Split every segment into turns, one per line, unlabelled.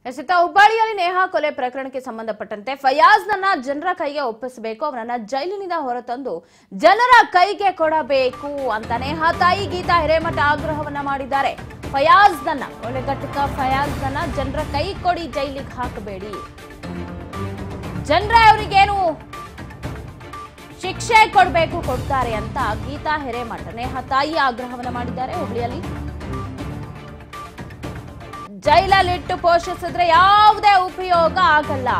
ಎಸೆತ ಹುಬ್ಬಳ್ಳಿಯಲ್ಲಿ ನೇಹಾ ಕೊಲೆ ಪ್ರಕರಣಕ್ಕೆ ಸಂಬಂಧಪಟ್ಟಂತೆ ಫಯಾಜ್ನನ್ನ ಜನರ ಕೈಗೆ ಒಪ್ಪಿಸಬೇಕು ಅವನನ್ನ ಜೈಲಿನಿಂದ ಹೊರತಂದು ಜನರ ಕೈಗೆ ಕೊಡಬೇಕು ಅಂತ ನೇಹಾ ತಾಯಿ ಗೀತಾ ಹಿರೇಮಠ ಆಗ್ರಹವನ್ನ ಮಾಡಿದ್ದಾರೆ ಫಯಾಜ್ನನ್ನ ಕೊಲೆಗಟ್ಟಕ ಫಯಾಜ್ನನ್ನ ಜನರ ಕೈ ಕೊಡಿ ಜೈಲಿಗೆ ಹಾಕಬೇಡಿ ಜನರ ಅವರಿಗೇನು ಶಿಕ್ಷೆ ಕೊಡಬೇಕು ಕೊಡ್ತಾರೆ ಅಂತ ಗೀತಾ ಹಿರೇಮಠ ನೇಹಾ ತಾಯಿ ಆಗ್ರಹವನ್ನ ಮಾಡಿದ್ದಾರೆ ಹುಬ್ಳಿಯಲ್ಲಿ ಜೈಲಲ್ಲಿಟ್ಟು ಪೋಷಿಸಿದ್ರೆ ಯಾವುದೇ ಉಪಯೋಗ ಆಗಲ್ಲ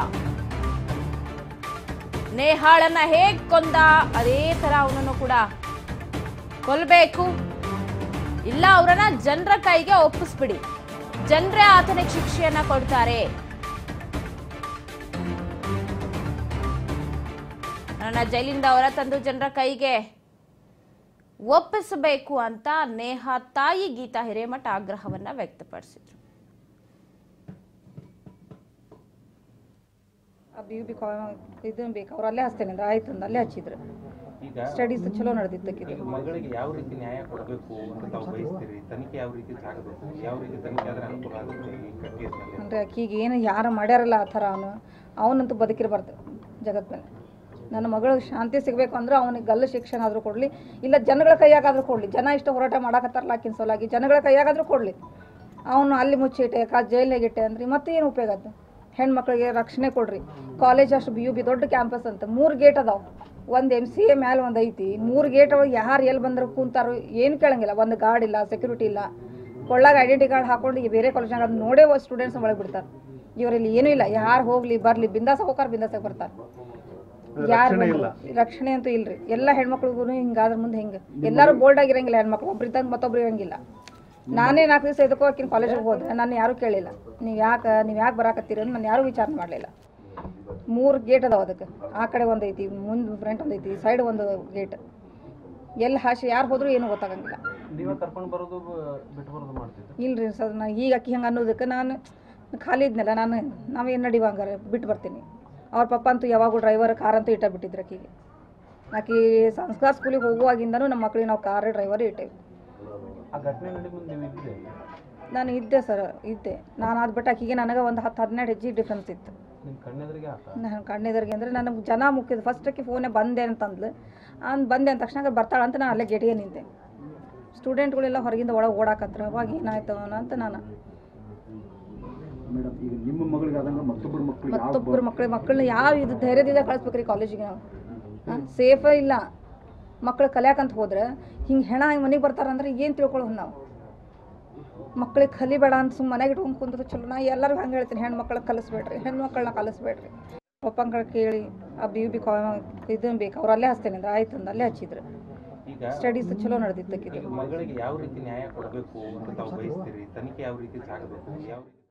ನೇಹಾಳನ್ನ ಹೇಗ್ ಕೊಂದ ಅದೇ ತರ ಅವನನ್ನು ಕೂಡ ಕೊಲ್ಬೇಕು ಇಲ್ಲ ಅವರನ್ನ ಜನರ ಕೈಗೆ ಒಪ್ಪಿಸ್ಬಿಡಿ ಜನರೇ ಆತನಿಗೆ ಶಿಕ್ಷೆಯನ್ನ ಕೊಡ್ತಾರೆ ನನ್ನ ಜೈಲಿಂದ ಹೊರ ತಂದು ಜನರ ಕೈಗೆ ಒಪ್ಪಿಸಬೇಕು ಅಂತ ನೇಹಾ ತಾಯಿ ಗೀತಾ ಹಿರೇಮಠ ಆಗ್ರಹವನ್ನ ವ್ಯಕ್ತಪಡಿಸಿದ್ರು
ಆ ಬಿ ಬಿ ಇದನ್ನು ಬೇಕು ಅವ್ರು ಅಲ್ಲೇ ಹಚ್ತೇನೆ ಅಂದ್ರೆ ಆಯ್ತು ಅಂದ್ ಅಲ್ಲೇ ಹಚ್ಚಿದ್ರು
ಈಗ
ಸ್ಟಡೀಸ್ ಚಲೋ ನಡೆದಿದ್ದಕ್ಕಿದು
ಈಗ ಮಗಳಿಗೆ ಯಾವ ರೀತಿ ನ್ಯಾಯ ಕೊಡಬೇಕು ಅಂತ ತಾವು ಬಯಸ್ತೀರಿ ತನಿಖೆ ಯಾವ ರೀತಿ ಸಾಗಬೇಕು ಯಾವ ರೀತಿ ತನಿಖೆ ಆದ್ರೆ ಅನುಕೂಲ ಆಗುತ್ತೆ ಈ ಕೇಸ್ನಲ್ಲಿ
ಅಂದರೆ ಆಕಿಗೆ ಏನು ಯಾರು ಮಾಡ್ಯಾರಲ್ಲ ಆ ಥರ ಅವನು ಅವನಂತೂ ಬದುಕಿರಬಾರ್ದು ಜಗತ್ ಮೇಲೆ ನನ್ನ ಮಗಳು ಶಾಂತಿ ಸಿಗಬೇಕು ಅಂದ್ರೆ ಅವನಿಗೆ ಗಲ್ಲು ಶಿಕ್ಷಣ ಆದರೂ ಕೊಡಲಿ ಇಲ್ಲ ಜನಗಳ ಕೈಯಾಗಾದರೂ ಕೊಡಲಿ ಜನ ಇಷ್ಟು ಹೋರಾಟ ಮಾಡಕತ್ತಾರಲ್ಲ ಆಕಿನ ಸಲುವಾಗಿ ಜನಗಳ ಕೈಯಾಗಾದರೂ ಕೊಡಲಿ ಅವನು ಅಲ್ಲಿ ಮುಚ್ಚಿಟ್ಟೆ ಕಾ ಜೈಲಿನಾಗ ಇಟ್ಟೆ ಅಂದ್ರೆ ಮತ್ತೆ ಏನು ಉಪಯೋಗ ಅದು ಹೆಣ್ಮಕ್ಳಿಗೆ ರಕ್ಷಣೆ ಕೊಡ್ರಿ ಕಾಲೇಜ್ ಅಷ್ಟು ಬಿ ಯು ಬಿ ದೊಡ್ಡ ಕ್ಯಾಂಪಸ್ ಅಂತ ಮೂರು ಗೇಟ್ ಅದಾವೆ ಒಂದು ಎಮ್ ಸಿ ಎ ಮ್ಯಾಲೆ ಒಂದು ಐತಿ ಮೂರು ಗೇಟ್ ಅವ ಯಾರು ಎಲ್ಲಿ ಬಂದ್ರು ಕೂತಾರೋ ಏನು ಕೇಳಂಗಿಲ್ಲ ಒಂದು ಗಾರ್ಡ್ ಇಲ್ಲ ಸೆಕ್ಯೂರಿಟಿ ಇಲ್ಲ ಕೊಳ್ಳಾಗ ಐಡೆಂಟಿ ಕಾರ್ಡ್ ಹಾಕೊಂಡು ಈ ಬೇರೆ ಕಾಲೇಜ್ನಾಗ ಅದು ನೋಡೇ ಸ್ಟೂಡೆಂಟ್ಸ್ ಒಳಗೆ ಬಿಡ್ತಾರೆ ಇವರಲ್ಲಿ ಏನೂ ಇಲ್ಲ ಯಾರು ಹೋಗ್ಲಿ ಬರ್ಲಿ ಬಿಂದಾಸ ಹೋಗಾರ ಬಿಂದಾಸ ಬರ್ತಾರೆ ಯಾರು ರಕ್ಷಣೆ ಅಂತೂ ಇಲ್ರಿ ಎಲ್ಲ ಹೆಣ್ಮಕ್ಳಿಗೂ ಹಿಂಗಾದ್ರ ಮುಂದೆ ಹಿಂಗೆ ಎಲ್ಲರೂ ಬೋಲ್ಡ್ ಆಗಿರಂಗಿಲ್ಲ ಹೆಣ್ಮಕ್ಳು ಒಬ್ರಿದ್ದಂಗೆ ಮತ್ತೊಬ್ರು ಇರಂಗಿಲ್ಲ ನಾನೇ ನಾಲ್ಕು ದಿವಸ ಇದಕ್ಕೂ ಆಕಿನ ಕಾಲೇಜಿಗೆ ಹೋದೆ ನಾನು ಯಾರೂ ಕೇಳಿಲ್ಲ ನೀವು ಯಾಕೆ ನೀವು ಯಾಕೆ ಬರಾಕತ್ತೀರಿ ಅಂತ ನಾನು ಯಾರೂ ವಿಚಾರ ಮಾಡಲಿಲ್ಲ ಮೂರು ಗೇಟ್ ಅದಾವ ಅದಕ್ಕೆ ಆ ಕಡೆ ಒಂದು ಐತಿ ಮುಂದೆ ಫ್ರಂಟ್ ಒಂದು ಐತಿ ಸೈಡ್ ಒಂದು ಗೇಟ್ ಎಲ್ಲಿ ಹಾಸಿ ಯಾರು ಹೋದ್ರೂ ಏನೂ ಗೊತ್ತಾಗಂಗಿಲ್ಲ
ನೀವೇ ಕರ್ಕೊಂಡು ಬರೋದು ಬ- ಬಿಟ್ಟು ಬರೋದು ಮಾಡ್ತಿದ್ರು
ಇಲ್ರಿ ಸರ್ ನಾ ಈಗ ಆಕಿ ಹಂಗೆ ಅನ್ನೋದಕ್ಕೆ ನಾನು ಖಾಲಿ ಇದ್ನಲ್ಲ ನಾನು ನಾವೇನು ನಡಿವ ಹಂಗಾರೆ ಬಿಟ್ಟು ಬರ್ತೀನಿ ಅವ್ರ ಪಪ್ಪ ಅಂತೂ ಯಾವಾಗೂ ಡ್ರೈವರ್ ಕಾರ್ ಅಂತೂ ಇಟ್ಟ ಬಿಟ್ಟಿದ್ರು ಆಕಿಗೆ ಆಕಿ ಸಂಸ್ಕಾರ ಸ್ಕೂಲಿಗೆ ಹೋಗುವಾಗಿಂದನೂ ನಮ್ಮ ಮಕ್ಳಿಗೆ ನಾವು ಕಾರ್ ಡ್ರೈವರ್ ಇಟ್ಟೇವಿ
ಆ ಘಟನೆ ನಡಿ ಮುಂದೆ ನೀವು ಇದ್ದಿದೆ
ನಾನು ಇದ್ದೆ ಸರ್ ಇದ್ದೆ ನಾನು ಅದು ಬಿಟ್ಟು ಆಕಿಗೆ ನನಗೆ ಒಂದು ಹತ್ತು ಹದಿನೆಂಟು ಹೆಜ್ಜೆ ಡಿಫ್ರೆನ್ಸ್ ಇತ್ತು
ನಿಮ್ಮ ಕಣ್ಣೆದುರಿಗೆ ಆತ
ನಾನು ಕಣ್ಣೆದರಿಗೆ ಅಂದರೆ ನನಗೆ ಜನ ಮುಖ್ಯದ ಫಸ್ಟಕ್ಕೆ ಫೋನೇ ಬಂದೆ ಅಂತಂದ್ಲು ಅಂದ್ ಬಂದೆ ಅಂದ ತಕ್ಷಣ ಬರ್ತಾಳೆ ಅಂತ ನಾನು ಅಲ್ಲೇ ಗೆಟಿಗೆ ನಿಂತೆ ಸ್ಟೂಡೆಂಟ್ಗಳೆಲ್ಲ ಹೊರಗಿಂದ ಒಳಗೆ ಓಡಾಕತ್ರ ಅವಾಗ ಏನಾಯ್ತು ಅವನ ಅಂತ ನಾನು
ಮೇಡಮ್ ಈಗ ನಿಮ್ಮ ಮಗಳಿಗೆ ಆದಂಗ ಮತ್ತೊಬ್ಬರ ಮಕ್ಕಳು ಯಾವ
ಮತ್ತೊಬ್ಬರು ಮಕ್ಳು ಮಕ್ಕಳನ್ನ ಯಾವ ಇದು ಧೈರ್ಯದಿಂದ ಕಳಿಸ್ಬೇಕ್ರಿ ಕಾಲೇಜಿಗೆ ನಾವು ಸೇಫ ಇಲ್ಲ ಮಕ್ಳು ಕಲಿಯಾಕಂತ ಹೋದ್ರೆ ಹಿಂಗೆ ಹೆಣ ಮನೆಗೆ ಬರ್ತಾರಂದ್ರೆ ಏನು ತಿಳ್ಕೊಳ್ಳೋದು ನಾವು ಮಕ್ಳಿಗೆ ಕಲಿಬೇಡ ಅಂತ ಸುಮ್ಮನೆ ಮನೆಗೆ ಇಟ್ಕೊಂಡು ಕುಂದ್ರೆ ಚಲೋ ನಾ ಎಲ್ಲರಿಗೂ ಹಂಗೆ ಹೇಳ್ತೀನಿ ಹೆಣ್ಣು ಮಕ್ಳಿಗೆ ಕಲಿಸ್ಬೇಡ್ರಿ ಹೆಣ್ಣು ಮಕ್ಕಳನ್ನ ಕಲಿಸ್ಬೇಡ್ರಿ ಪಪ್ಪಂಗಳ ಕೇಳಿ ಆ ಬಿ ಬಿ ಕಾ ಇದನ್ನು ಬೇಕು ಅವ್ರು ಅಲ್ಲೇ ಹಚ್ತೇನೆ ಅಂದ್ರೆ ಆಯ್ತು ಅಂದ್ ಅಲ್ಲೇ ಹಚ್ಚಿದ್ರು
ಈಗ
ಸ್ಟಡೀಸ್ ಚಲೋ ನಡೆದಿದ್ದಕ್ಕಿದು
ಈಗ ಮಗಳಿಗೆ ಯಾವ ರೀತಿ ನ್ಯಾಯ ಕೊಡಬೇಕು ಅಂತ ತಾವು ಬಯಸ್ತೀರಿ ತನಿಖೆ ಯಾವ ರೀತಿ ಸಾಗಬೇಕು ಯಾವ ರೀತಿ